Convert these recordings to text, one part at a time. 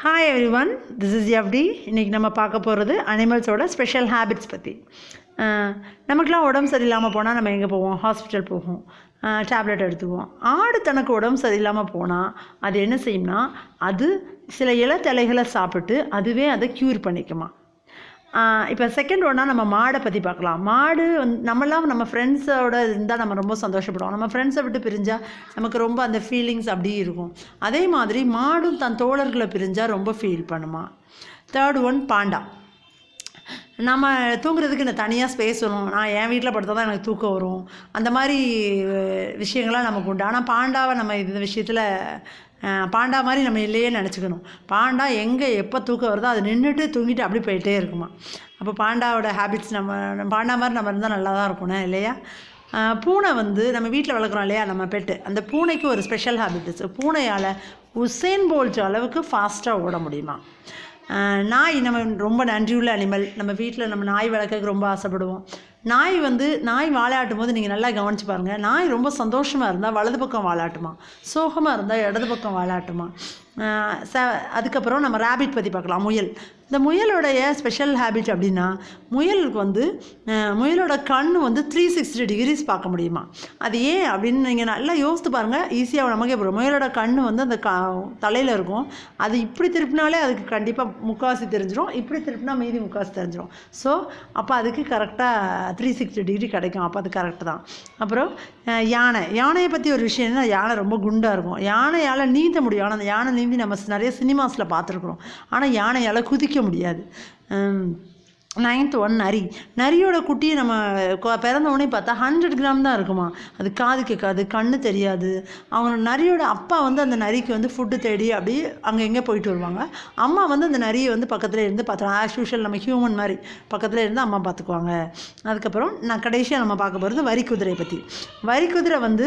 hi every this is எவ்டி இன்றைக்கி நம்ம பார்க்க போகிறது அனிமல்ஸோட ஸ்பெஷல் ஹேபிட்ஸ் பற்றி நமக்குலாம் உடம்பு சரியில்லாமல் போனால் நம்ம எங்கே போவோம் ஹாஸ்பிட்டல் போவோம் டேப்லெட் எடுத்துக்குவோம் ஆடு தனக்கு உடம்பு சரியில்லாமல் போனால் அது என்ன செய்யும்னா அது சில இலத்தலைகளை சாப்பிட்டு அதுவே அதை க்யூர் பண்ணிக்குமா இப்போ செகண்ட் ஒன்றா நம்ம மாடை பற்றி பார்க்கலாம் மாடு வந்து நம்மளாம் நம்ம ஃப்ரெண்ட்ஸோட இருந்தால் நம்ம ரொம்ப சந்தோஷப்படுவோம் நம்ம ஃப்ரெண்ட்ஸை விட்டு பிரிஞ்சால் நமக்கு ரொம்ப அந்த ஃபீலிங்ஸ் அப்படியே இருக்கும் அதே மாதிரி மாடும் தன் தோழர்களை பிரிஞ்சால் ரொம்ப ஃபீல் பண்ணுமா தேர்ட் ஒன் பாண்டா நம்ம தூங்குறதுக்கு இந்த தனியாக ஸ்பேஸ் வரும் நான் என் வீட்டில் படுத்தால் தான் எனக்கு தூக்கம் வரும் அந்த மாதிரி அஹ், விஷயங்கள்லாம் நமக்கு உண்டு ஆனால் பாண்டாவை நம்ம இந்த விஷயத்தில் அஹ், பாண்டா மாதிரி நம்ம இல்லையே நினச்சிக்கணும் பாண்டா எங்கே எப்போ தூக்கம் வருதோ அது நின்றுட்டு தூங்கிட்டு அப்படி போயிட்டே இருக்குமா அப்போ பாண்டாவோட ஹேபிட்ஸ் நம்ம நம்ம பாண்டா மாதிரி நம்ம இருந்தால் நல்லா தான் இருக்கணும் இல்லையா அஹ், பூனை வந்து நம்ம வீட்டில் வளர்க்குறோம் இல்லையா நம்ம பெட்டு அந்த பூனைக்கு ஒரு ஸ்பெஷல் ஹேபிட் பூனையால் உசேன் போல்ட் அளவுக்கு ஃபாஸ்ட்டாக ஓட முடியுமா ஆஹ் நாய் நம்ம ரொம்ப நன்றியுள்ள அனிமல் நம்ம வீட்டில் நம்ம நாய் வளர்க்கறதுக்கு ரொம்ப ஆசைப்படுவோம் நாய் வந்து நாய் வாலாட்டும் போது நீங்கள் நல்லா கவனிச்சு பாருங்கள் நாய் ரொம்ப சந்தோஷமாக இருந்தால் வலது பக்கம் வாலாட்டுமா சோகமாக இருந்தால் இடது பக்கம் வாலாட்டுமா ஆஹ் ச அதுக்கப்புறம் நம்ம ரேபிட் பற்றி பார்க்கலாம் முயல் இந்த முயலோடைய ஸ்பெஷல் ஹேபிட் அப்படின்னா முயலுக்கு வந்து ஆஹ் முயலோட கண் வந்து த்ரீ சிக்ஸ்டி டிகிரிஸ் பார்க்க முடியுமா அது ஏன் அப்படின்னு நீங்கள் நல்லா யோசித்து பாருங்கள் ஈஸியாக நமக்கே போடும் முயலோட கண் வந்து அந்த க தலையில் இருக்கும் அது இப்படி திருப்பினாலே அதுக்கு கண்டிப்பாக முக்காவாசி தெரிஞ்சிடும் இப்படி திருப்பினா மீதி முக்காவாசி தெரிஞ்சிடும் ஸோ அப்போ அதுக்கு கரெக்டாக த்ரீ சிக்ஸ்டி டிகிரி கிடைக்கும் அப்போ அது கரெக்டு தான் அப்புறம் அஹ், யானை யானையை பற்றி ஒரு விஷயம் என்ன யானை ரொம்ப குண்டாக இருக்கும் யானையால் நீந்த முடியும் ஆனால் அந்த யானை நீந்தி நம்ம நிறைய சினிமாஸில் பார்த்துருக்குறோம் ஆனால் யானையால் குதிக்க முடியாது நைன்த் ஒன் நரி நரியோட குட்டியை நம்ம கொ- பிறந்த உடனே பார்த்தா ஹண்ட்ரட் கிராம் தான் இருக்குமா அது காது கேட்காது கண்ணு தெரியாது அவங்க நரியோட அப்பா வந்து அந்த நரிக்கு வந்து ஃபுட்டு தேடி அப்படி அங்கே எங்கே போயிட்டு வருவாங்க அம்மா வந்து அந்த நரியை வந்து பக்கத்தில் இருந்து பார்த்துருவாங்க ஆஸ் யூஷுவல் நம்ம ஹியூமன் மாதிரி பக்கத்தில் இருந்து அம்மா பார்த்துக்குவாங்க அதுக்கப்புறம் நான் கடைசியாக நம்ம பார்க்க போகிறது வரி குதிரையை பற்றி வரி குதிரை வந்து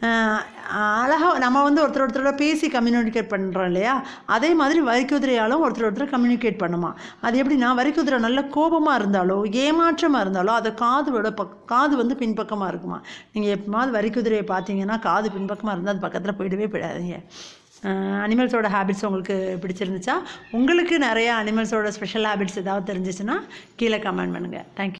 அழகாக நம்ம வந்து ஒருத்தர் ஒருத்தரோட பேசி கம்யூனிகேட் பண்ணுறோம் இல்லையா அதே மாதிரி வரிக்குதிரையாலும் ஒருத்தர் ஒருத்தர் கம்யூனிகேட் பண்ணுமா அது எப்படின்னா வரிக்குதிரை நல்ல கோபமாக இருந்தாலோ ஏமாற்றமாக இருந்தாலோ அது காதோட பக் காது வந்து பின்பக்கமாக இருக்குமா நீங்கள் எப்போமாவது வரிக்குதிரையை பார்த்தீங்கன்னா காது பின்பக்கமாக இருந்தால் அது பக்கத்தில் போயிடவே போயிடாதீங்க அனிமல்ஸோட ஹேபிட்ஸ் உங்களுக்கு பிடிச்சிருந்துச்சா உங்களுக்கு நிறைய அனிமல்ஸோட ஸ்பெஷல் ஹேபிட்ஸ் ஏதாவது தெரிஞ்சிச்சுன்னா கீழே கமெண்ட் பண்ணுங்கள் தேங்க்யூ